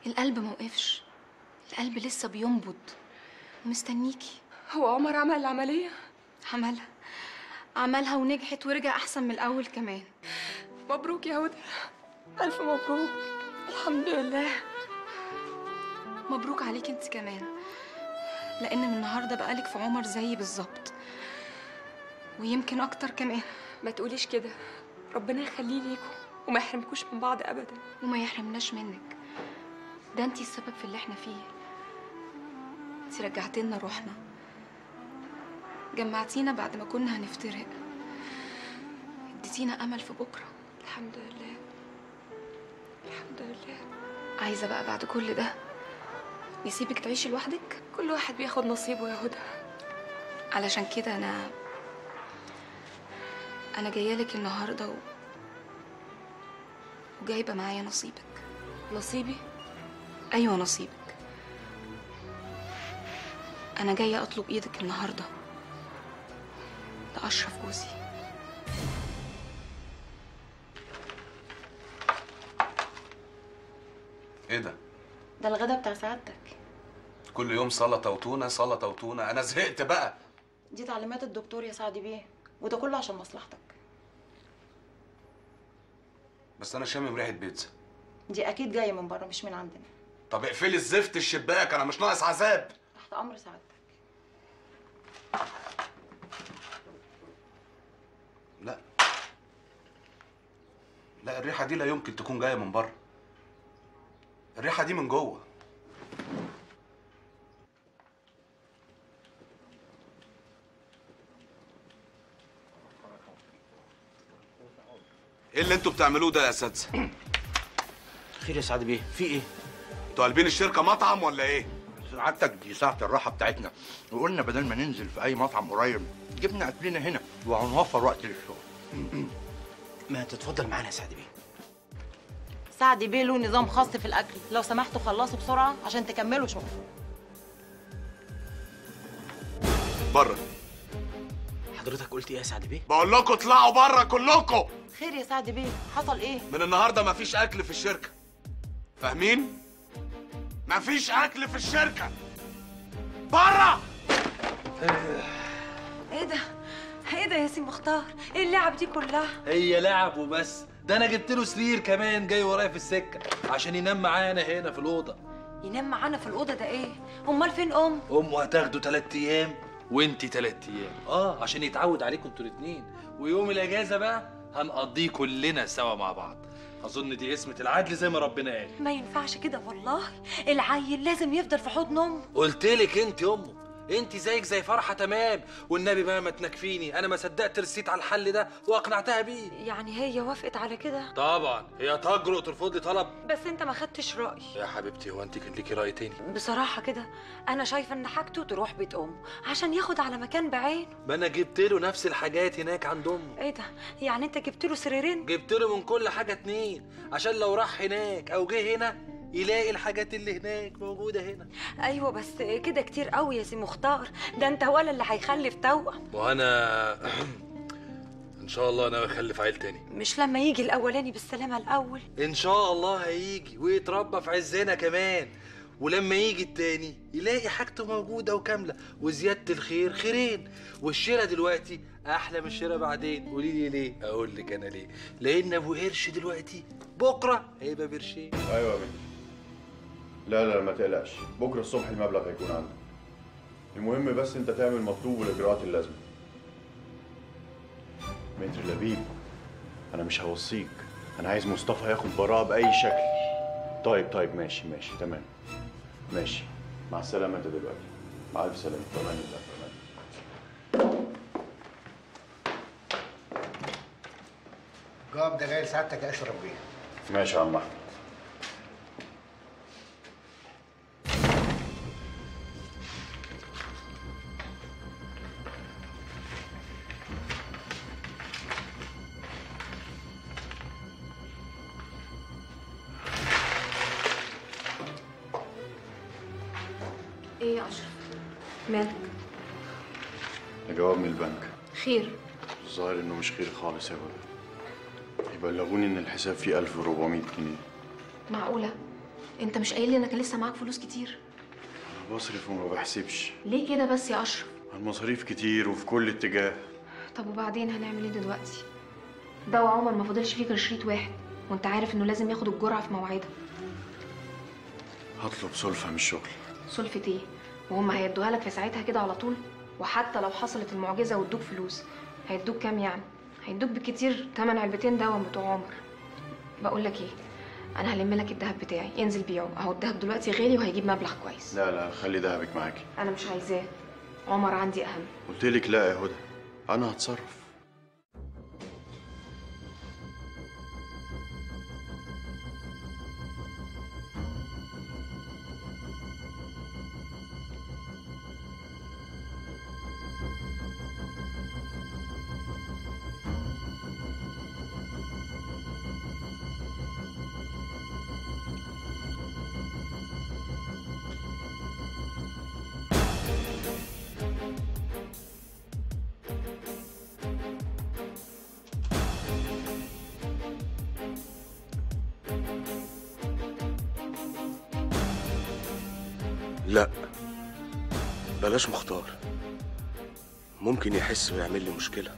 القلب موقفش القلب لسه بينبض ومستنيكي هو عمر عمل العملية عملها عملها ونجحت ورجع احسن من الاول كمان مبروك يا هدى ألف مبروك الحمد لله مبروك عليك انت كمان لان من النهارده بقالك في عمر زيي بالظبط ويمكن اكتر كمان ما تقوليش كده ربنا يخليه ليكم وما يحرمكوش من بعض أبدا وما يحرمناش منك ده انتي السبب في اللي احنا فيه انتي رجعتي لنا روحنا جمعتينا بعد ما كنا هنفترق اديتينا امل في بكره الحمد لله الحمد لله عايزه بقى بعد كل ده نسيبك تعيشي لوحدك كل واحد بياخد نصيبه يا هدى علشان كده انا انا جايه لك النهارده و... وجايبه معايا نصيبك نصيبي ايوه نصيبك انا جايه اطلب ايدك النهارده لاشرف جوزي ايه ده؟ ده الغدا بتاع سعادتك كل يوم سلطه وتونه سلطه وتونه انا زهقت بقى دي تعليمات الدكتور يا سعدي بيه وده كله عشان مصلحتك بس انا شامم ريحه بيتزا دي اكيد جايه من بره مش من عندنا طب اقفلي الزفت الشباك انا مش ناقص عذاب تحت امر سعادتك لا لا الريحه دي لا يمكن تكون جايه من بره الريحه دي من جوه ايه اللي انتوا بتعملوه ده يا اساتذه خير يا سعد بيه في ايه انتوا قلبين الشركه مطعم ولا ايه سعادتك دي ساعة الراحة بتاعتنا وقلنا بدل ما ننزل في أي مطعم قريب جبنا أكلنا هنا وهنوفر وقت للشغل ما تتفضل معانا يا سعد بيه سعدي بيه له نظام خاص في الاكل لو سمحتوا خلصوا بسرعه عشان تكملوا شغل بره حضرتك قلت ايه يا سعد بيه بقول لكم اطلعوا بره كلكم خير يا سعدي بيه حصل ايه من النهارده مفيش اكل في الشركه فاهمين مفيش اكل في الشركه بره ايه ده؟ ايه ده يا سي مختار؟ ايه اللعب دي كلها؟ هي لعب وبس ده انا جبت له سرير كمان جاي ورايا في السكه عشان ينام معانا هنا في الاوضه ينام معانا في الأوضة ده ايه؟ أمال فين أم؟ امه هتاخده تلات ايام وانتي تلات ايام اه عشان يتعود عليكم انتوا الاتنين ويوم الاجازه بقى هنقضيه كلنا سوا مع بعض اظن دي اسمة العدل زي ما ربنا قال ما ينفعش كده والله العيل لازم يفضل في حضن أمه قلتلك انت امه انت زيك زي فرحه تمام والنبي بقى ما تنكفيني انا ما صدقت رسيت على الحل ده واقنعتها بيه يعني هي وافقت على كده؟ طبعا هي تجرؤ ترفض لي طلب بس أنت ما خدتش رأي يا حبيبتي هو انت كان ليكي راي تاني بصراحة كده أنا شايفة إن حاجته تروح بيت أمه عشان ياخد على مكان بعينه ما انا جبت له نفس الحاجات هناك عند امه إيه ده؟ يعني أنت جبت له سريرين؟ جبت له من كل حاجه اتنين عشان لو راح هناك او جه هنا يلاقي الحاجات اللي هناك موجوده هنا أيوة بس كده كتير قوي يا سي مختار ده أنت ولا اللي هيخلف توأم وانا ان شاء الله انا اخلف عيل تاني مش لما يجي الأولاني بالسلامة الأول ان شاء الله هيجي ويتربى في عزنا كمان ولما يجي التاني يلاقي حاجته موجوده وكامله وزياده الخير خيرين والشراء دلوقتي احلى من الشراء بعدين قولي لي ليه اقول لك انا ليه لان ابو قرش دلوقتي بكره هيبقى بقرشين ايوه يا بنتي لا لا ما تقلقش بكره الصبح المبلغ هيكون عندك المهم بس انت تعمل مطلوب والاجراءات اللازمه متر لبيب انا مش هوصيك انا عايز مصطفى ياخد براءه باي شكل طيب طيب ماشي ماشي تمام ماشي مع السلامه انت دلوقتي مع الف سلامه في امان الله في امان جواب ده جاي لسعادتك يا اشرف بيه ماشي يا عم احمد ايه يا اشرف مالك ده جواب من البنك خير الظاهر انه مش خير خالص يا هدى يبلغوني ان الحساب فيه 1400 جنيه معقوله انت مش قايل لي انك لسه معاك فلوس كتير بصرف وما بحسبش ليه كده بس يا اشرف المصاريف كتير وفي كل اتجاه طب وبعدين هنعمل ايه دلوقتي ده وعمر ما فاضلش فيه غير شريط واحد وانت عارف انه لازم ياخد الجرعه في موعدها هطلب سلفة من الشغل سلفة ايه وهم هيدوها لك في ساعتها كده على طول وحتى لو حصلت المعجزه وادوك فلوس هيدوك كام يعني هيدوك بالكتير تمن علبتين دواء بتوع عمر بقول لك ايه انا هلم لك الدهب بتاعي انزل بيعه اهو الدهب دلوقتي غالي وهيجيب مبلغ كويس لا لا خلي دهبك معاكي انا مش عايزاه عمر عندي اهم قلت لك لا يا هدى انا هتصرف لا بلاش مختار ممكن يحس ويعمل لي مشكلة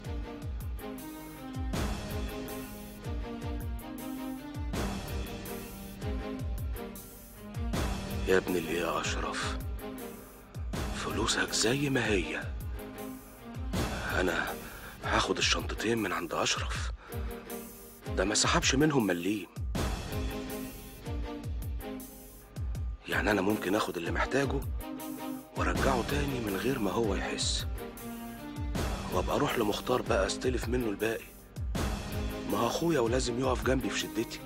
يا ابن اللي يا أشرف فلوسك زي ما هي أنا هاخد الشنطتين من عند أشرف ده ما سحبش منهم مليم يعني أنا ممكن آخد اللي محتاجه وأرجعه تاني من غير ما هو يحس وأبقى أروح لمختار بقى أستلف منه الباقي ما هو أخويا ولازم يقف جنبي في شدتي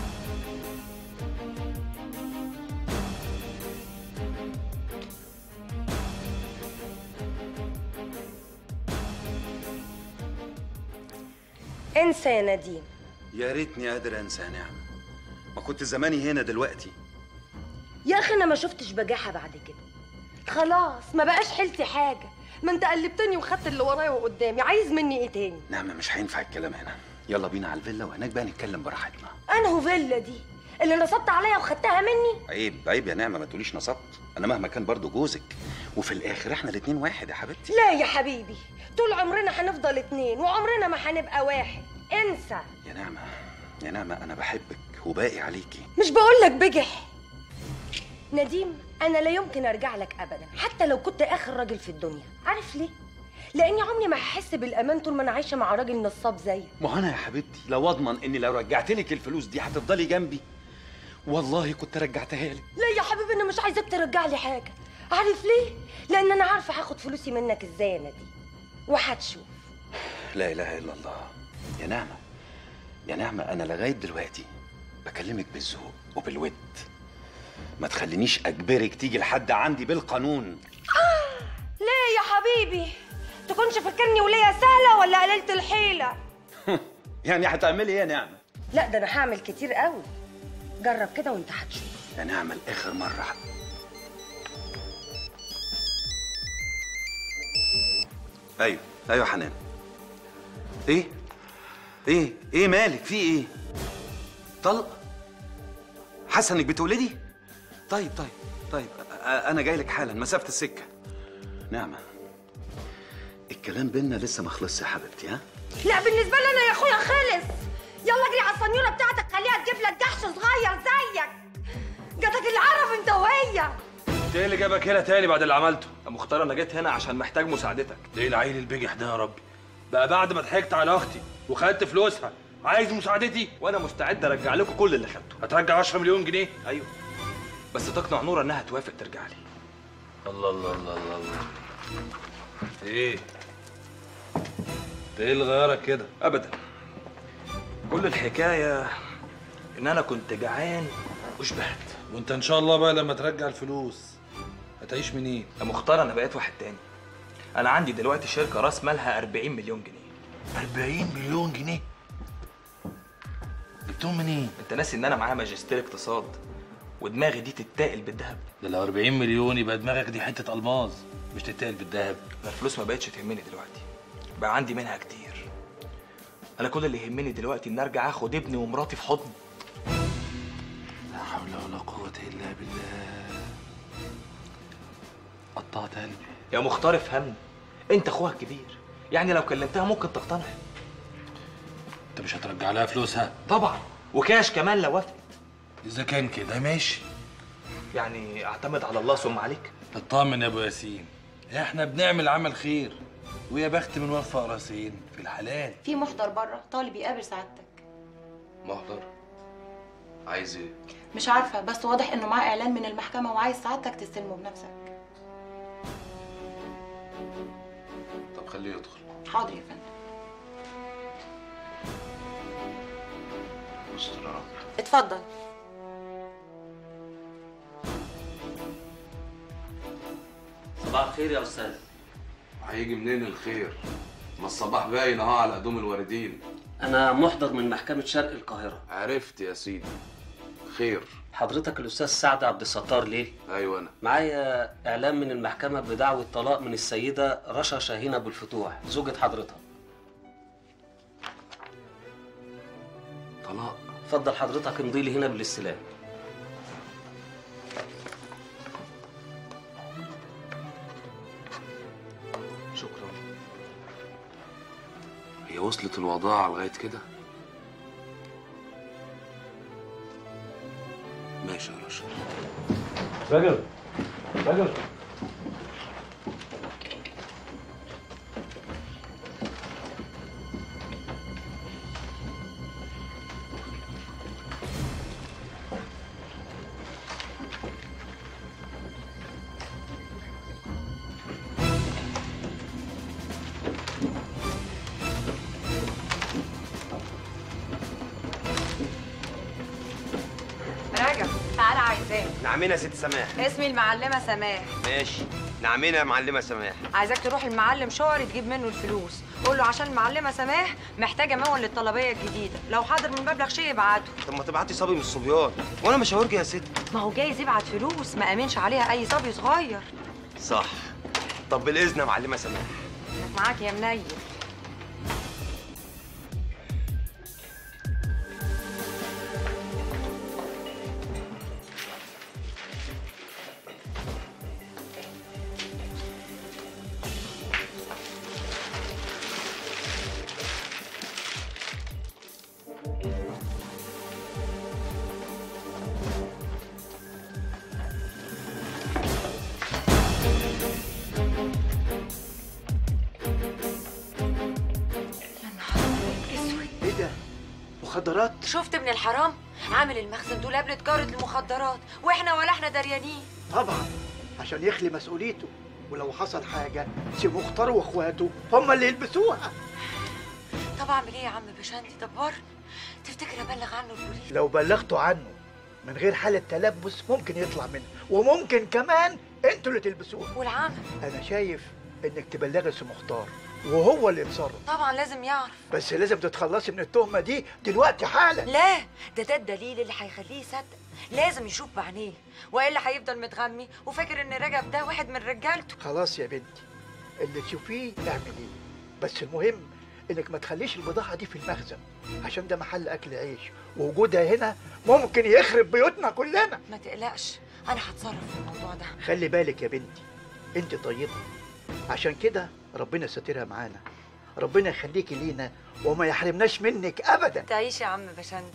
انسى يا نديم يا ريتني قادر انسى يا نعمة ما كنت زماني هنا دلوقتي يا اخي انا ما شفتش بجاحه بعد كده خلاص ما بقاش حيلتي حاجه ما انت قلبتني وخدت اللي ورايا وقدامي عايز مني ايه تاني نعمة مش هينفع الكلام هنا يلا بينا على الفيلا وهناك بقى نتكلم براحتنا انهو فيلا دي اللي نصبت عليا وخدتها مني عيب عيب يا نعمة ما تقوليش نصبت انا مهما كان برضو جوزك وفي الاخر احنا الاتنين واحد يا حبيبتي لا يا حبيبي طول عمرنا هنفضل اتنين وعمرنا ما هنبقى واحد انسى يا نعمة يا نعمة انا بحبك وباقي عليكي مش بقول لك بجح نديم انا لا يمكن ارجع لك ابدا حتى لو كنت اخر راجل في الدنيا عارف ليه لاني عمري ما هحس بالامان طول ما انا عايشه مع راجل نصاب زيك ما انا يا حبيبتي لو اضمن اني لو رجعت لك الفلوس دي هتفضلي جنبي والله كنت رجعتها لك لا يا حبيبي انا مش عايزاك ترجع لي حاجه عارف ليه لان انا عارفه هاخد فلوسي منك ازاي يا نديم وهتشوف لا اله الا الله يا نعمة يا نعمة انا لغاية دلوقتي بكلمك بالذوق وبالود ما تخلينيش اجبرك تيجي لحد عندي بالقانون ليه يا حبيبي تكونش فاكرني وليا سهله ولا قللت الحيله يعني هتعملي ايه يا نعمة لا ده انا هعمل كتير قوي جرب كده وانت هتشوف يا نعمة لاخر مرة ايوه ايوه حنان ايه ايه ايه مالك في ايه طلق حاسه انك بتولدي طيب طيب طيب أ- أ- انا جاي لك حالا مسافه السكه نعمه الكلام بينا لسه ما خلصش يا حبيبتي ها لا بالنسبه لي انا يا اخويا خلص يلا اجري على الصنيوره بتاعتك خليها تجيب لك جحش صغير زيك جاتك العرف انت وهي انت ايه اللي جابك هنا تاني بعد اللي عملته؟ يا مختار انا جيت هنا عشان محتاج مساعدتك. ايه العيل البجح ده يا ربي؟ بقى بعد ما ضحكت على اختي وخدت فلوسها عايز مساعدتي وانا مستعد ارجع لكم كل اللي خدته. هترجع 10 مليون جنيه؟ ايوه. بس تقنع نورة انها توافق ترجع لي. الله الله الله الله الله. ايه؟ انت ايه اللي غيرك كده؟ ابدا. كل الحكايه ان انا كنت جعان وشبعت. وانت ان شاء الله بقى لما ترجع الفلوس هتعيش منين؟ يا مختار انا بقيت واحد تاني انا عندي دلوقتي شركه راس مالها 40 مليون جنيه 40 مليون جنيه جبتهم منين؟ انت ناسي ان انا معايا ماجستير اقتصاد ودماغي دي تتاقل بالذهب ده لو 40 مليون يبقى دماغك دي حته الماظ مش تتقل بالذهب انا الفلوس ما بقتش تهمني دلوقتي بقى عندي منها كتير انا كل اللي يهمني دلوقتي ان ارجع اخد ابني ومراتي في حضني لا حول ولا قوه قوة إلا بالله قطعت قلبي يا مختار افهمني انت اخوها الكبير يعني لو كلمتها ممكن تقتنع أنت مش هترجع لها فلوسها؟ طبعا وكاش كمان لو وافقت إذا كان كده ماشي يعني اعتمد على الله ثم عليك اطمن يا أبو ياسين إحنا بنعمل عمل خير ويا بخت من وفق راسين في الحلال في محضر بره طالب يقابل سعادتك محضر عايز ايه مش عارفه بس واضح انه معاه اعلان من المحكمه وعايز سعادتك تستلمه بنفسك طب خليه يدخل حاضر يا فندم استر يا رب اتفضل صباح الخير يا استاذ هيجي منين الخير ما الصباح باين اهو على قدوم الواردين انا محضر من محكمه شرق القاهره عرفت يا سيدي خير حضرتك الاستاذ سعد عبد الستار ليل ايوه انا معايا اعلان من المحكمه بدعوى طلاق من السيده رشا شاهين ابو الفتوح زوجة حضرتك طلاق اتفضل حضرتك امضي لي هنا بالاستلام شكرا هي وصلت الوضاعة لغاية كده ماشي يا رشا رجل رجل راجع تعالى عايزاك نعمين يا ست سماح اسمي المعلمه سماح ماشي نعمين يا معلمه سماح عايزاك تروح المعلم شعري تجيب منه الفلوس قول له عشان المعلمه سماح محتاجه مول للطلبيه الجديده لو حاضر من مبلغ شيء يبعته طب ما تبعتي صبي من الصبيان وانا مش هورجي يا ست ما هو جايز يبعت فلوس ما امنش عليها اي صبي صغير صح طب بالاذن يا معلمه سماح إنك معاك يا منيل ايه ده؟ مخدرات؟ شفت ابن الحرام عامل المخزن دول قبل تجاره المخدرات واحنا ولا احنا دريانين طبعا عشان يخلي مسؤوليته ولو حصل حاجة سي مختار واخواته هم اللي يلبسوها طب اعمل ايه يا عم بشندي دبر تفتكر ابلغ عنه البوليس لو بلغتوا عنه من غير حالة تلبس ممكن يطلع منها وممكن كمان انتوا اللي تلبسوها والعمل انا شايف انك تبلغي سي مختار وهو اللي يتصرف طبعا لازم يعرف بس لازم تتخلصي من التهمة دي دلوقتي حالا لا ده ده الدليل اللي هيخليه يصدق لازم يشوف بعينيه والا هيفضل متغمي وفاكر ان رجب ده واحد من رجالته خلاص يا بنتي اللي تشوفيه اعمليه بس المهم انك ما تخليش البضاعة دي في المخزن عشان ده محل اكل عيش ووجودها هنا ممكن يخرب بيوتنا كلنا ما تقلقش انا هتصرف في الموضوع ده خلي بالك يا بنتي انت طيبة عشان كده ربنا ساترها معانا ربنا يخليكي لينا وما يحرمناش منك ابدا تعيش يا عم بشنت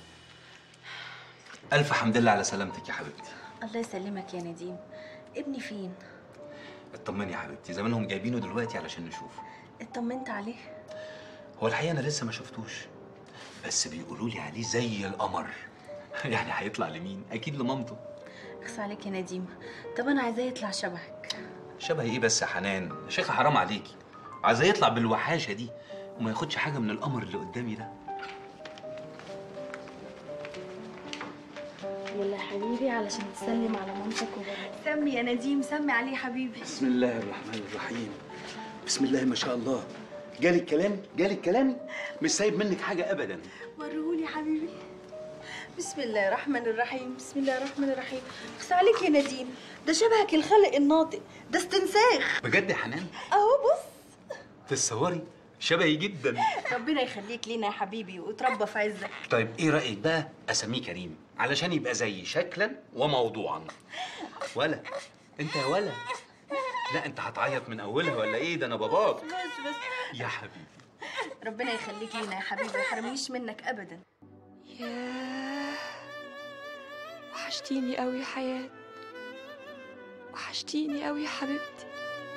الف حمد لله على سلامتك يا حبيبتي الله يسلمك يا نديم ابني فين اطمني يا حبيبتي زمانهم جايبينه دلوقتي علشان نشوفه اطمنت عليه هو الحقيقه انا لسه ما شفتوش بس بيقولوا لي عليه زي القمر يعني هيطلع لمين اكيد لمامته اخس عليك يا نديم طب انا عايزاه يطلع شبهك شبه ايه بس يا حنان يا شيخه حرام عليكي عايزاه يطلع بالوحاشه دي وما ياخدش حاجه من القمر اللي قدامي ده يلا يا حبيبي علشان تسلم على مامتك وباباك سمي يا نديم سمي عليه يا حبيبي بسم الله الرحمن الرحيم بسم الله ما شاء الله جالي الكلام جالي الكلام مش سايب منك حاجه ابدا وريهولي يا حبيبي بسم الله الرحمن الرحيم بسم الله الرحمن الرحيم اخس عليك يا نديم ده شبهك الخلق الناطق ده استنساخ بجد يا حنان اهو بص تتصوري شبهي جدا ربنا يخليك لينا يا حبيبي وتربى في عزك طيب ايه رايك بقى اسميه كريم علشان يبقى زيي شكلا وموضوعا ولا انت يا ولا لا انت هتعيط من اولها ولا ايه ده انا باباك بس بس يا حبيبي ربنا يخليك لينا يا حبيبي ما يحرمنيش منك ابدا ياه وحشتيني قوي يا حياة وحشتيني قوي يا حبيبتي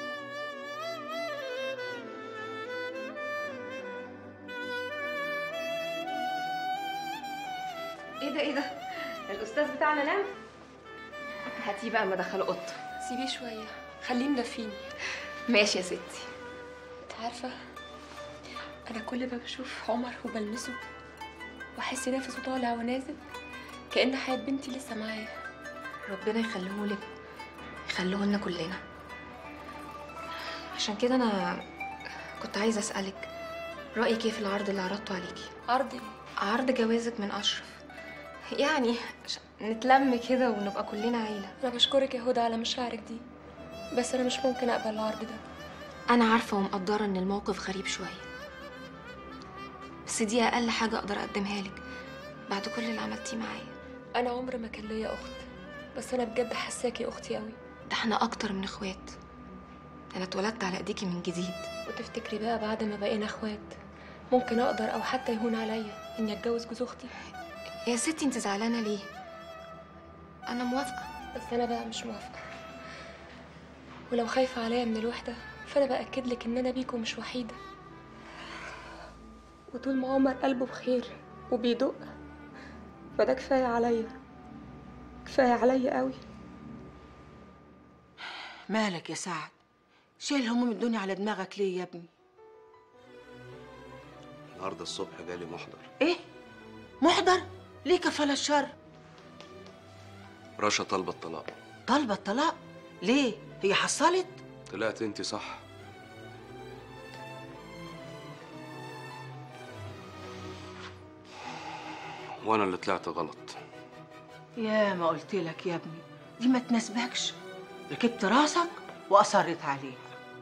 ايه ده ايه ده الاستاذ بتاعنا نام هاتيه بقى ما دخله اوضته سيبيه شوية خليه مدفيني ماشي يا ستي انت عارفة أنا كل ما بشوف عمر وبلمسه وأحس نفسه طالع ونازل كأن حياة بنتي لسه معايا ربنا يخليهولك يخليه لنا كلنا عشان كده انا كنت عايزه اسالك رايك ايه في العرض اللي عرضته عليكي عرض ايه عرض جوازك من اشرف يعني عشان نتلم كده ونبقى كلنا عيله أنا بشكرك يا هدى على مشاعرك دي بس أنا مش ممكن أقبل العرض ده انا عارفه ومقدره ان الموقف غريب شويه بس دي اقل حاجه اقدر اقدمها لك بعد كل اللي عملتيه معايا أنا عمر ما كان ليا أخت بس أنا بجد حساكي أختي قوي ده احنا اكتر من اخوات ده انا اتولدت على ايديكي من جديد وتفتكري بقى بعد ما بقينا اخوات ممكن أقدر أو حتى يهون عليا إني أتجوز جوز أختي يا ستي انت زعلانه ليه انا موافقه بس أنا بقى مش موافقة ولو خايفة عليا من الوحدة فأنا بأكد لك إن أنا بيكو مش وحيدة وطول ما عمر قلبه بخير وبيدق فده كفاية عليا كفاية عليا قوي مالك يا سعد شايل هموم الدنيا على دماغك ليه يا ابني النهارده الصبح جالي محضر ايه محضر ليه كفالة الشر رشا طالبه الطلاق طالبة الطلاق ليه هي حصلت طلعت انت صح وانا اللي طلعت غلط يا ما قلت لك يا ابني دي ما تناسبكش ركبت راسك واصرت عليها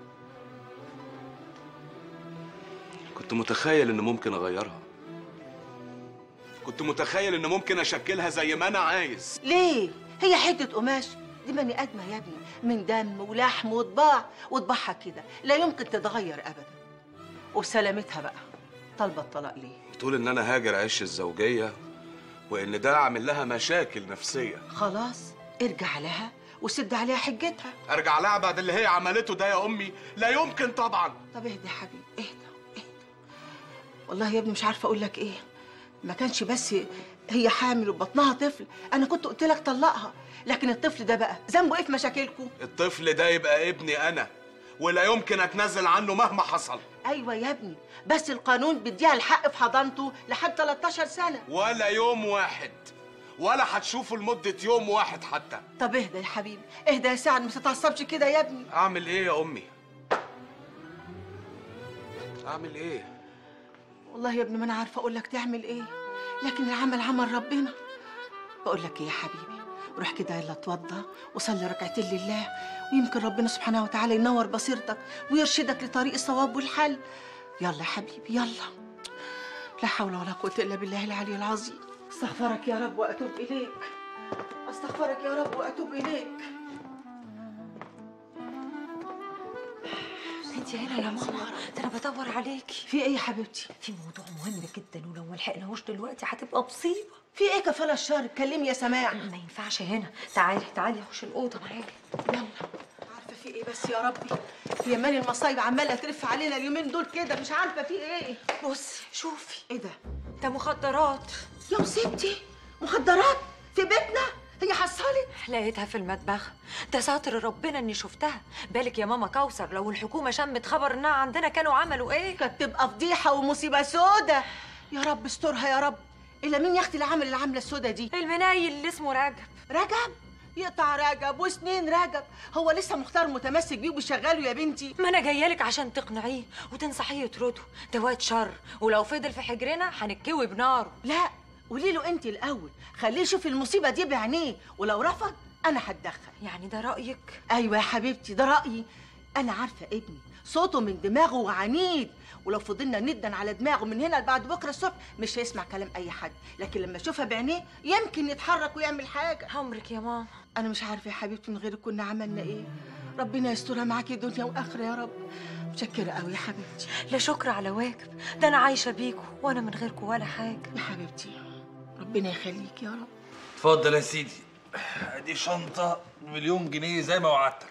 كنت متخيل ان ممكن اغيرها كنت متخيل ان ممكن اشكلها زي ما انا عايز ليه هي حته قماش دي بني ادمه يا ابني من دم ولحم وطباع وطباعها كده لا يمكن تتغير ابدا وبسلامتها بقى طالبه الطلاق ليه بتقول ان انا هاجر عيش الزوجيه وان ده عامل لها مشاكل نفسيه خلاص ارجع لها وسد عليها حجتها ارجع لها بعد اللي هي عملته ده يا امي لا يمكن طبعا طب اهدى يا حبيبي اهدى اهدى والله يا ابني مش عارفه اقول لك ايه ما كانش بس هي حامل وبطنها طفل انا كنت قلت لك طلقها لكن الطفل ده بقى ذنبه ايه في مشاكلكم الطفل ده يبقى ابني انا ولا يمكن اتنازل عنه مهما حصل ايوه يا ابني بس القانون بيديها الحق في حضانته لحد 13 سنه ولا يوم واحد ولا هتشوفه لمدة يوم واحد حتى طب اهدى يا حبيبي اهدى يا سعد ما تتعصبش كده يا ابني اعمل ايه يا امي اعمل ايه والله يا ابني ما انا عارفه اقول لك تعمل ايه لكن العمل عمل ربنا بقول لك ايه يا حبيبي روح كده يلا اتوضى وصلي ركعتين لله ويمكن ربنا سبحانه وتعالى ينور بصيرتك ويرشدك لطريق الصواب والحل يلا يا حبيبي يلا لا حول ولا قوه الا بالله العلي العظيم استغفرك يا رب واتوب اليك استغفرك يا رب واتوب اليك انت هنا يا ماما ده انا بدور عليكي في ايه يا حبيبتي في موضوع مهم جدا ولو ما لحقناهوش دلوقتي هتبقى مصيبه في ايه كفاله الشهر اتكلمي يا سماع ما ينفعش هنا تعالي تعالي خش الاوضه معايا يلا عارفه في ايه بس يا ربي هي مال المصايب عماله تلف علينا اليومين دول كده مش عارفه في ايه بصي شوفي ايه ده ده مخدرات يا مصيبتي مخدرات في بيتنا هي حصلت لقيتها في المطبخ ده ساتر ربنا اني شفتها بالك يا ماما كوثر لو الحكومه شمت خبر انها عندنا كانوا عملوا ايه كانت تبقى فضيحه ومصيبه سودة يا رب استرها يا رب الا مين يا اختي اللي عامل العمله السودة دي المنايل اللي اسمه رجب رجب يقطع رجب وسنين رجب هو لسه مختار متمسك بيه وبيشغله يا بنتي ما انا جايه لك عشان تقنعيه وتنصحيه يطرده ده واد شر ولو فضل في حجرنا هنتكوي بناره لا قولي له انت الاول خليه يشوف المصيبه دي بعينيه ولو رفض انا هتدخل يعني ده رايك ايوه يا حبيبتي ده رايي انا عارفه ابني صوته من دماغه وعنيد ولو فضلنا ندن على دماغه من هنا لبعد بكره الصبح مش هيسمع كلام اي حد لكن لما يشوفها بعينيه يمكن يتحرك ويعمل حاجه عمرك يا ماما انا مش عارفه يا حبيبتي من غيرك كنا عملنا ايه ربنا يسترها معاكي دنيا واخره يا رب متشكره قوي يا حبيبتي لا شكر على واجب ده انا عايشه بيكوا وانا من غيركوا ولا حاجه يا حبيبتي ربنا يخليك يا رب اتفضل يا سيدي دي شنطة مليون جنيه زي ما وعدتك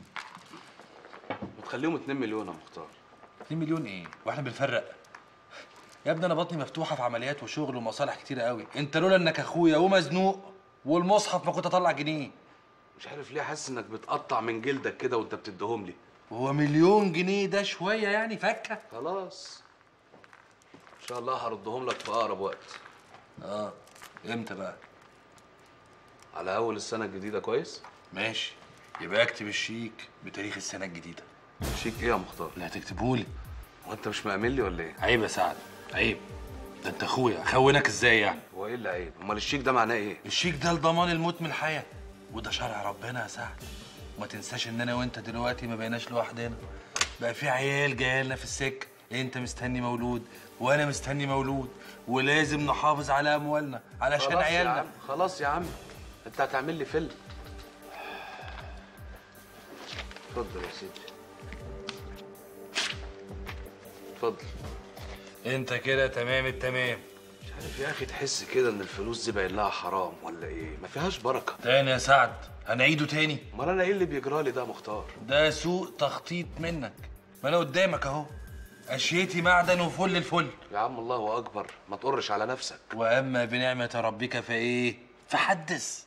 وتخليهم 2 مليون يا مختار 2 مليون ايه؟ واحنا بنفرق يا ابني انا بطني مفتوحة في عمليات وشغل ومصالح كتيرة قوي انت لولا انك اخويا ومزنوق والمصحف ما كنت اطلع جنيه مش عارف ليه حاسس انك بتقطع من جلدك كده وانت بتديهم لي هو مليون جنيه ده شوية يعني فكة خلاص ان شاء الله هردهم لك في اقرب وقت اه امتى بقى على اول السنه الجديده كويس ماشي يبقى اكتب الشيك بتاريخ السنة الجديدة شيك ايه يا مختار اللي هتكتبهولي هو انت مش مأمن لي ولا ايه عيب يا سعد عيب ده انت اخويا اخونك ازاي يعني هو ايه اللي عيب امال الشيك ده معناه ايه الشيك ده لضمان الموت من الحياة وده شرع ربنا يا سعد وما تنساش ان انا وانت دلوقتي ما بقيناش لوحدنا بقى في عيال جايه لنا في السكه انت مستني مولود وانا مستني مولود ولازم نحافظ على اموالنا علشان خلاص يا عيالنا عم خلاص يا عم انت هتعمل لي فيلم اتفضل يا سيدي اتفضل انت كده تمام التمام مش عارف يا اخي تحس كده ان الفلوس دي باين لها حرام ولا ايه ما فيهاش بركه تاني يا سعد هنعيده تاني امال انا ايه اللي بيجرالي ده يا مختار ده سوء تخطيط منك ما انا قدامك اهو اشيتي معدن وفل الفل يا عم الله اكبر ما تقرش على نفسك واما بنعمه ربك فايه فحدث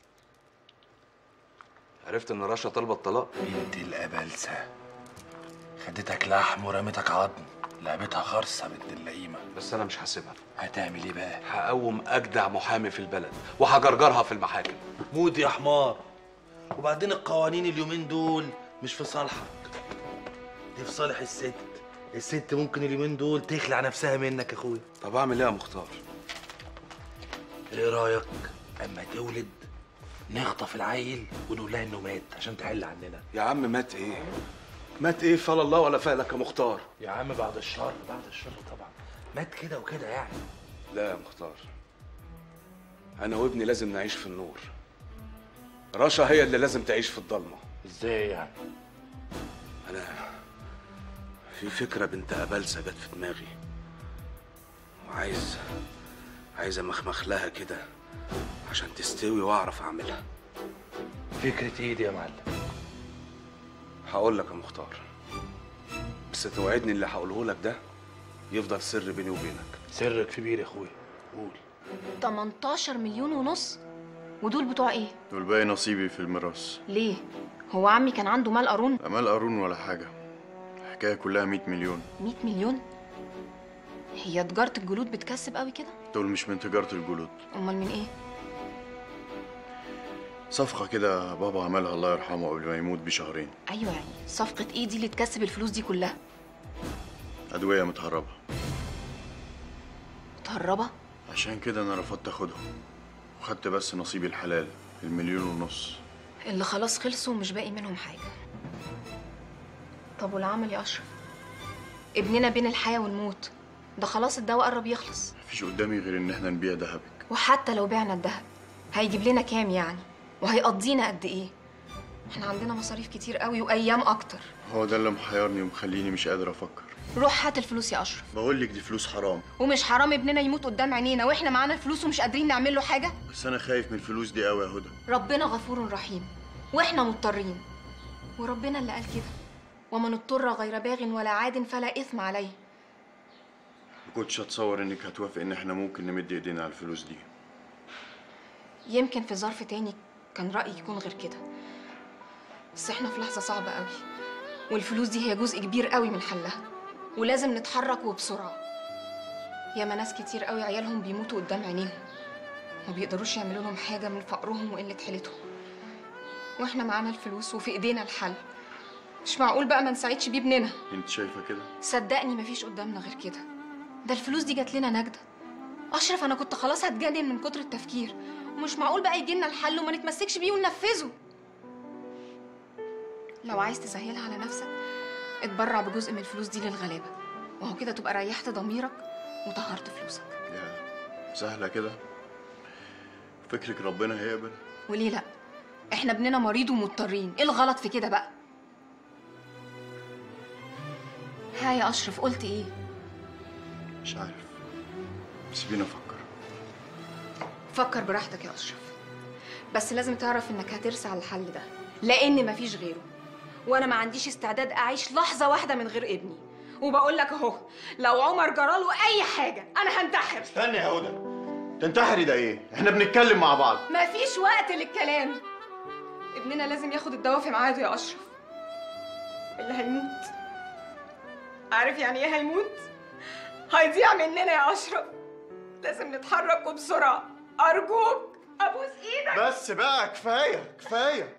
عرفت ان رشا طالبه الطلاق بنت الابلسه خدتك لحم ورمتك عظم لعبتها خرصه بنت اللئيمه بس انا مش هسيبها هتعمل ايه بقى هقوم اجدع محامي في البلد وهجرجرها في المحاكم مود يا حمار وبعدين القوانين اليومين دول مش في صالحك دي في صالح الست الست ممكن اليومين دول تخلع نفسها منك يا اخويا طب اعمل ايه يا مختار ايه رايك اما تولد نخطف العيل ونقول لها انه مات عشان تحل عننا يا عم مات ايه مات ايه فلا الله ولا فالك يا مختار يا عم بعد الشر بعد الشر طبعا مات كده وكده يعني لا يا مختار انا وابني لازم نعيش في النور رشا هي اللي لازم تعيش في الضلمه ازاي يعني انا في فكره بنت ابلسه جت في دماغي وعايز عايز امخمخ لها كده عشان تستوي واعرف اعملها فكره ايه دي يا معلم هقول لك يا مختار بس توعدني اللي هقوله لك ده يفضل سر بيني وبينك سرك كبير يا اخويا قول 18 مليون ونص ودول بتوع ايه دول باقي نصيبي في الميراث ليه هو عمي كان عنده مال قارون لا مال قارون ولا حاجة الحكاية كلها 100 مليون 100 مليون هي تجارة الجلود بتكسب قوي كده دول مش من تجارة الجلود امال من ايه صفقة كده بابا عملها الله يرحمه قبل ما يموت بشهرين ايوه يعني صفقة ايه دي اللي تكسب الفلوس دي كلها أدوية متهربة متهربة عشان كده أنا رفضت أخدهم وخدت بس نصيبي الحلال المليون ونص اللي خلاص خلصوا ومش باقي منهم حاجة طب والعمل يا أشرف ابننا بين الحياة والموت ده خلاص الدواء قرب يخلص مفيش قدامي غير إن إحنا نبيع دهبك وحتى لو بعنا الذهب هيجيب لنا كام يعني وهيقضينا قد ايه احنا عندنا مصاريف كتير قوي وايام اكتر هو ده اللي محيرني ومخليني مش قادر أفكر روح هات الفلوس يا اشرف بقول لك دي فلوس حرام ومش حرام ابننا يموت قدام عينينا واحنا معانا الفلوس ومش قادرين نعمل له حاجه بس أنا خايف من الفلوس دي قوي يا هدى ربنا غفور رحيم واحنا مضطرين وربنا اللي قال كده ومن اضطر غير باغ ولا عاد فلا اثم عليه ما كنتش أتصور إنك هتوافق إن إحنا ممكن نمد إيدينا على الفلوس دي يمكن في ظرف تاني كان رأيي يكون غير كده بس احنا في لحظة صعبة قوي والفلوس دي هي جزء كبير قوي من حلها ولازم نتحرك وبسرعة ياما ناس كتير قوي عيالهم بيموتوا قدام عينيهم ما بيقدروش يعملوا لهم حاجة من فقرهم وقلة حيلتهم واحنا معانا الفلوس وفي ايدينا الحل مش معقول بقى ما نساعدش بيه ابننا أنت شايفة كده صدقني مفيش قدامنا غير كده ده الفلوس دي جات لنا نجدة أشرف أنا كنت خلاص هتجنن من كتر التفكير ومش معقول بقى يجي لنا الحل وما نتمسكش بيه وننفذه لو عايز تسهلها على نفسك اتبرع بجزء من الفلوس دي للغلابه وهو كده تبقى ريحت ضميرك وطهرت فلوسك يا سهلة كده فكرك ربنا هيقبل وليه لا احنا ابننا مريض ومضطرين ايه الغلط في كده بقى ها يا اشرف قلت ايه مش عارف سيبيني افكر فكر براحتك يا اشرف بس لازم تعرف انك هترسى على الحل ده لان مفيش غيره وانا ما عنديش استعداد اعيش لحظه واحده من غير ابني وبقول لك اهو لو عمر جراله اي حاجه انا هنتحر استني يا هدى تنتحري ده ايه احنا بنتكلم مع بعض مفيش وقت للكلام ابننا لازم ياخد الدواء في ميعاده يا اشرف اللي هيموت عارف يعني ايه هيموت هيضيع مننا يا اشرف لازم نتحرك وبسرعه ارجوك ابوس ايدك بس بقى كفايه كفايه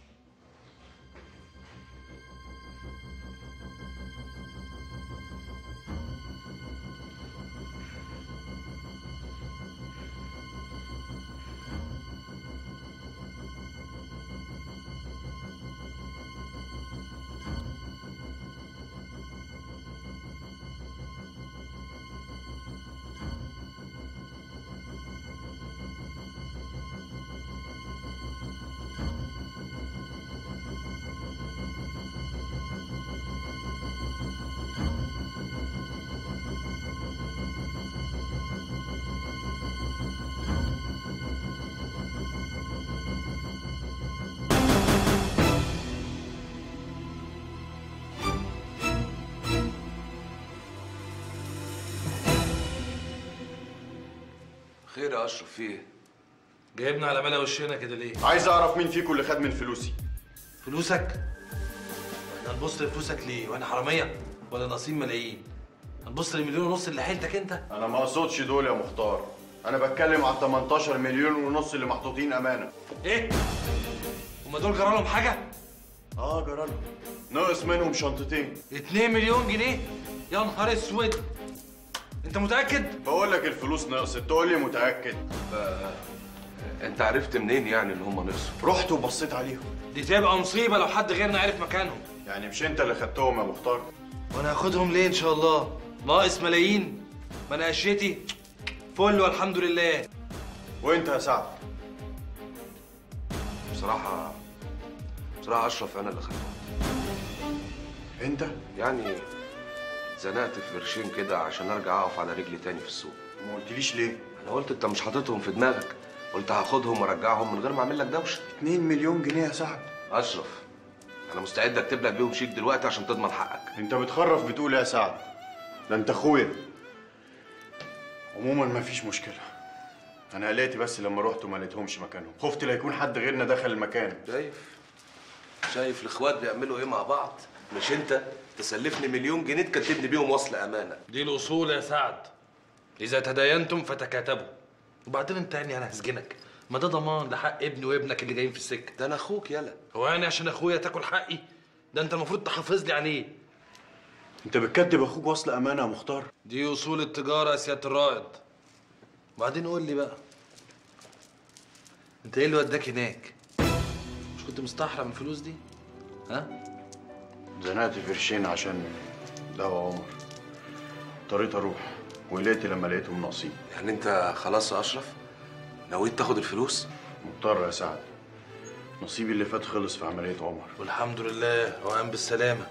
خير يا اشرف في ايه جايبنا على ملا وشنا كده ليه عايز اعرف مين فيكم اللي خد من فلوسي فلوسك احنا هنبص لفلوسك ليه واحنا حراميه ولا ناقصين ملايين هنبص للمليون ونص اللي حيلتك انت انا ما اقصدش دول يا مختار انا بتكلم على 18 مليون ونص اللي محطوطين امانه ايه هما دول جرالهم حاجه اه جرالهم ناقص منهم شنطتين 2 مليون جنيه يا نهار اسود انت متاكد بقول لك الفلوس نقصت تقول لي متاكد انت عرفت منين يعني ان هم نقصوا رحت وبصيت عليهم دي تبقى مصيبه لو حد غيرنا عرف مكانهم يعني مش انت اللي خدتهم يا مختار وانا هاخدهم ليه ان شاء الله ناقص ملايين ما انا قشيتي فل والحمد لله وانت يا سعد بصراحه بصراحه اشرف انا اللي خدتهم انت يعني زنقت في قرشين كده عشان ارجع اقف على رجلي تاني في السوق ما قلتليش ليه انا قلت انت مش حاططهم في دماغك قلت هاخدهم وارجعهم من غير ما اعمل لك دوشه 2 مليون جنيه يا سعد اشرف انا مستعد اكتب لك بيهم شيك دلوقتي عشان تضمن حقك انت بتخرف بتقول إيه يا سعد ده انت اخويا عموما مفيش مشكله انا قلقت بس لما رحت وما لقيتهمش مكانهم خفت لا يكون حد غيرنا دخل المكان شايف شايف الاخوات بيعملوا ايه مع بعض مش انت تسلفني مليون جنيه تكتبني بيهم وصل امانه دي الاصول يا سعد اذا تداينتم فتكاتبوا وبعدين انت يعني انا هسجنك ما ده ضمان لحق ابني وابنك اللي جايين في السكه ده انا اخوك يلا هو يعني عشان اخويا تاكل حقي ده انت المفروض تحافظ لي عليه انت بتكدب اخوك وصل امانه يا مختار دي اصول التجاره يا سياده الرائد وبعدين قول لي بقى انت ايه اللي وداك هناك مش كنت مستحرم من الفلوس دي ها زنقت في قرشين عشان دواء عمر اضطريت اروح ولقيت لما لقيتهم ناقصين يعني انت خلاص يا اشرف نويت تاخد الفلوس مضطر يا سعد نصيبي اللي فات خلص في عمليه عمر والحمد لله هو قام بالسلامه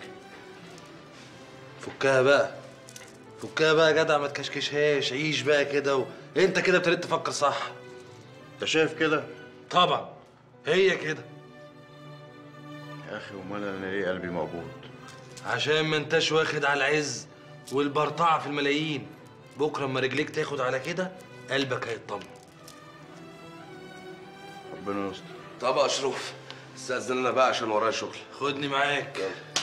فكها بقى فكها بقى يا جدع ما تكشكشهاش عيش بقى كده و... انت كده ابتديت تفكر صح انت شايف كده طبعا هي كده يا اخي امال انا ليه قلبي مقبوض عشان ما انتش واخد على العز والبرطعه في الملايين بكره اما رجليك تاخد على كده قلبك هيطمن ربنا يستر طب يا اشرف استاذن انا بقى عشان ورايا شغل خدني معاك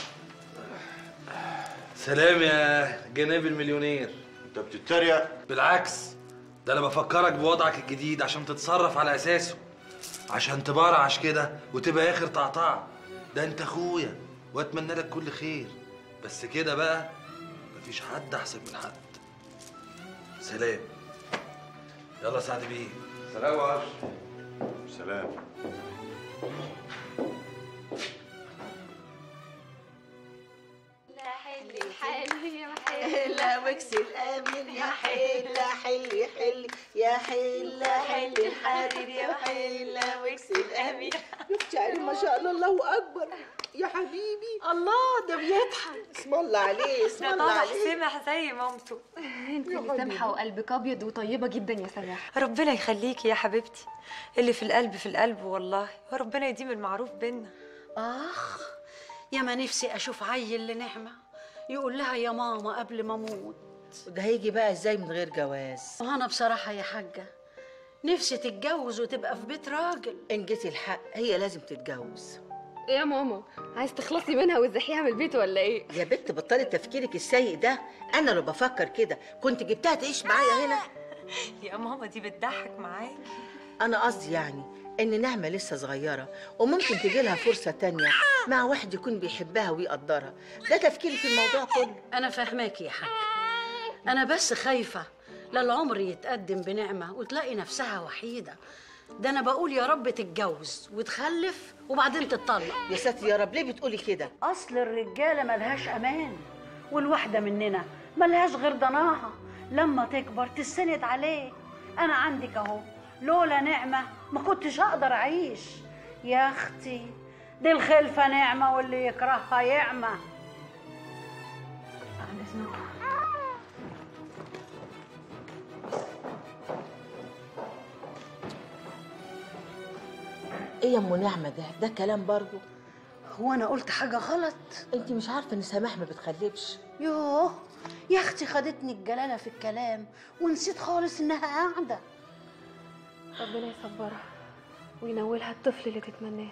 سلام يا جناب المليونير انت بتتريق بالعكس ده انا بفكرك بوضعك الجديد عشان تتصرف على اساسه عشان تبرعش كده وتبقى اخر طعطع ده انت اخويا واتمنى لك كل خير بس كده بقى مفيش حد احسن من حد سلام يلا سعد بيه سلام يا اشرف سلام لا حلي يا حلة وكس الامين يا حلة حلي حلي يا حلة حلي الحرير يا حلة وكس الامين شفتي علي ما شاء الله الله اكبر يا حبيبي الله ده بيضحك اسم الله عليه اسم ده الله طالع عليه سمح زي مامته انت اللي سامحه وقلبك ابيض وطيبه جدا يا سماح ربنا يخليكي يا حبيبتي اللي في القلب في القلب والله وربنا يديم المعروف بينا اخ يا ما نفسي اشوف عيل لنعمه يقول لها يا ماما قبل ما اموت وده هيجي بقى ازاي من غير جواز وانا بصراحه يا حاجه نفسي تتجوز وتبقى في بيت راجل ان جيتي الحق هي لازم تتجوز ايه يا ماما عايز تخلصي منها وتزحيها من البيت ولا ايه يا بنت بطلي تفكيرك السيء ده انا لو بفكر كده كنت جبتها تعيش معايا هنا يا ماما دي بتضحك معاكي انا قصدي يعني ان نعمه لسه صغيره وممكن تجي لها فرصه تانية مع واحد يكون بيحبها ويقدرها ده تفكيري في الموضوع كله انا فاهماكي يا حاجه انا بس خايفه لا العمر يتقدم بنعمه وتلاقي نفسها وحيده ده انا بقول يا رب تتجوز وتخلف وبعدين تتطلق يا ساتر يا رب ليه بتقولي كده اصل الرجاله ملهاش امان والواحده مننا ملهاش غير ضناها لما تكبر تستند عليه انا عندك اهو لولا نعمه ما كنتش اقدر اعيش يا اختي دي الخلفه نعمه واللي يكرهها يعمى بعد اذنكم ايه يا ام نعمه ده ده كلام برضو هو انا قلت حاجه غلط انت مش عارفه ان سماح ما بتخلفش يوه يا اختي خدتني الجلاله في الكلام ونسيت خالص انها قاعده ربنا يصبرها وينولها الطفل اللي تتمناه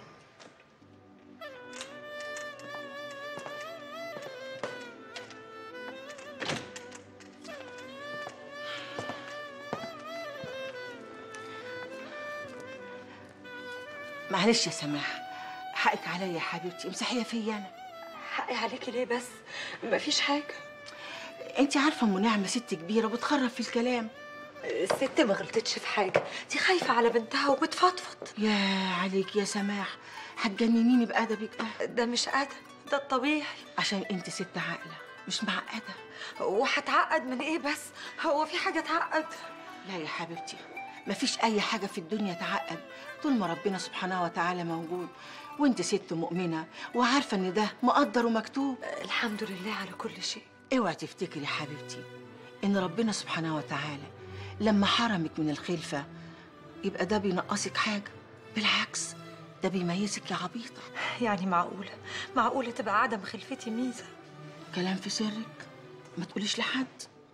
معلش يا سماح حقك عليا يا حبيبتي امسحيها فيا انا حقي عليكي ليه بس مفيش حاجه انت عارفه ام نعمه ست كبيره وبتخرف في الكلام الست ما غلطتش في حاجه دي خايفه على بنتها وبتفضفض يا عليك يا سماح هتجننيني بادبك ده ده مش ادب ده الطبيعي عشان انت ست عاقله مش معقده وهتعقد من ايه بس هو في حاجه تعقد لا يا حبيبتي مفيش اي حاجه في الدنيا تعقد طول ما ربنا سبحانه وتعالى موجود وانت ست مؤمنه وعارفه ان ده مقدر ومكتوب الحمد لله على كل شيء اوعي تفتكري يا حبيبتي ان ربنا سبحانه وتعالى لما حرمك من الخلفه يبقى ده بينقصك حاجه بالعكس ده بيميزك يا عبيطه يعني معقوله معقوله تبقى عدم خلفتي ميزه كلام في سرك ما تقوليش لحد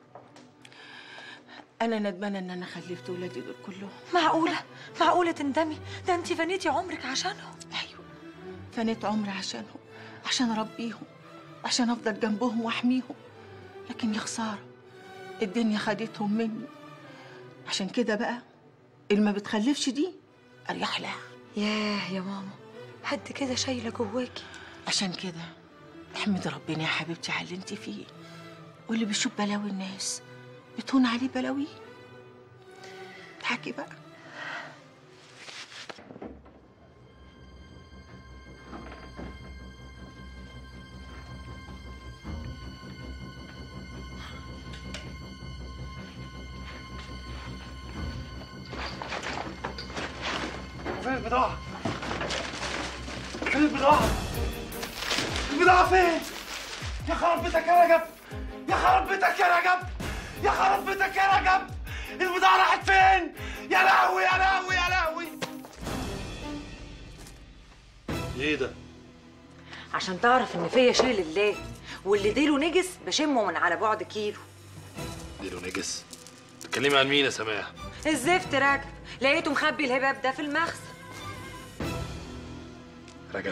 انا ندمانه ان انا خلفت ولادي دول كلهم معقوله معقوله تندمي ده انت فنيتي عمرك عشانهم ايوه فنيت عمري عشانهم عشان اربيهم عشان افضل جنبهم واحميهم لكن يا خساره الدنيا خدتهم مني عشان كده بقى اللي ما بتخلفش دي اريح لها ياه يا ماما حد كده شايله جواكي عشان كده احمد ربنا يا حبيبتي على اللي انت فيه واللي بيشوف بلاوي الناس بتهون عليه بلاوي اضحكي بقى فين البضاعة؟ فين البضاعة؟ البضاعة فين؟ يا خرب بيتك يا رجب يا خرب بيتك يا رجب يا خرب بيتك يا رجب البضاعة راحت فين؟ يا لهوي يا لهوي يا لهوي ايه ده؟ عشان تعرف ان فيا شيء لله واللي ديله نجس بشمه من على بعد كيلو ديله نجس تتكلمي عن مين يا سماح؟ الزفت راكب لقيته مخبي الهباب ده في المخزن رجب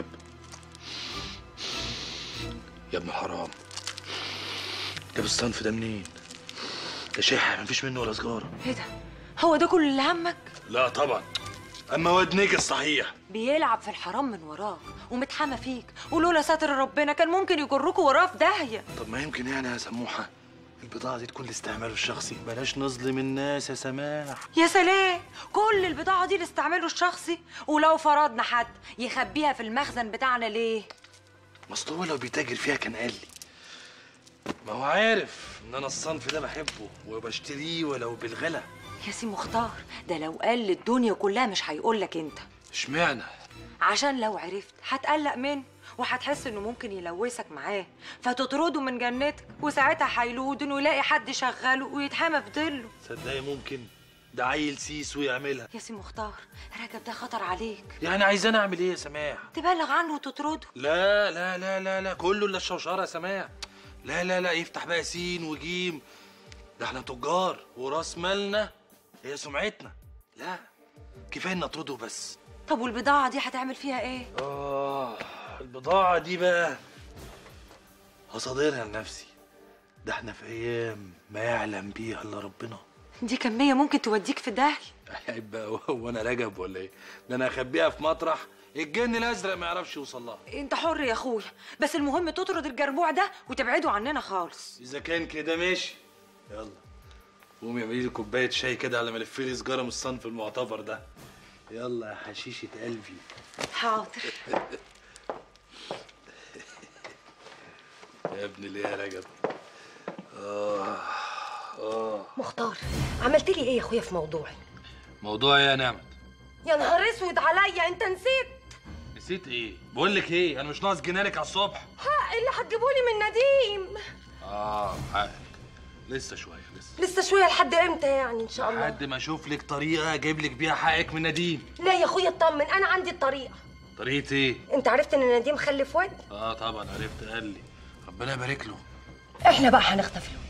يا ابن حرام جاب الصنف ده منين؟ ده شح مفيش منه ولا سجارة ايه ده هو ده كل اللي همك لا طبعا اما واد نجس صحيح بيلعب في الحرام من وراك ومتحمى فيك ولولا ستر ربنا كان ممكن يجركوا وراه في داهيه طب ما يمكن يعني يا سموحة البضاعة دي تكون لاستعماله الشخصي بلاش نظلم الناس يا سماح يا سلام كل البضاعة دي لاستعماله الشخصي ولو فرضنا حد يخبيها في المخزن بتاعنا ليه؟ ما أصل هو لو بيتاجر فيها كان قال لي ما هو عارف ان انا الصنف ده بحبه وبشتريه ولو بالغلا يا سي مختار ده لو قال للدنيا كلها مش هيقول لك انت اشمعنى عشان لو عرفت هتقلق منه وهتحس انه ممكن يلوثك معاه فتطرده من جنتك وساعتها هيلود انه يلاقي حد يشغله ويتحمى في ظله تصدقي ممكن ده عيل سيس ويعملها يا سي مختار رجب ده خطر عليك يعني عايزاني اعمل ايه يا سماح تبلغ عنه وتطرده لا لا لا لا لا كله الا الشوشره يا سماح لا لا لا يفتح بقى سين وجيم ده احنا تجار وراس مالنا هي سمعتنا لا كفايه ان اطرده بس طب والبضاعه دي هتعمل فيها ايه اه البضاعه دي بقى هصادرها لنفسي ده احنا في ايام ما يعلم بيها الا ربنا دي كميه ممكن توديك في داهيه عيب بقى وانا رجب ولا ايه ده انا اخبيها في مطرح الجن الازرق ما يعرفش يوصل لها انت حر يا اخويا بس المهم تطرد الجربوع ده وتبعده عننا خالص اذا كان كده ماشي يلا قومي اعملي لي كوبايه شاي كده على ما الف لي سجاره من الصنف المعتبر ده يلا يا حشيشه قلبي حاضر يا ابن اللي يا رجب اه اه مختار عملت لي ايه يا اخويا في موضوعي موضوع ايه يا نعمت يا نهار اسود عليا انت نسيت نسيت ايه بقول لك ايه انا مش ناقص جنانك على الصبح حق اللي هتجيبولي من نديم اه حقك لسه شويه لسه لسه شويه لحد امتى يعني ان شاء الله لحد ما اشوف لك طريقه اجيب لك بيها حقك من نديم لا يا اخويا اطمن انا عندي الطريقه طريقه ايه انت عرفت ان نديم خلف واد اه طبعا عرفت قال لي ربنا يبارك له احنا بقى هنخطف له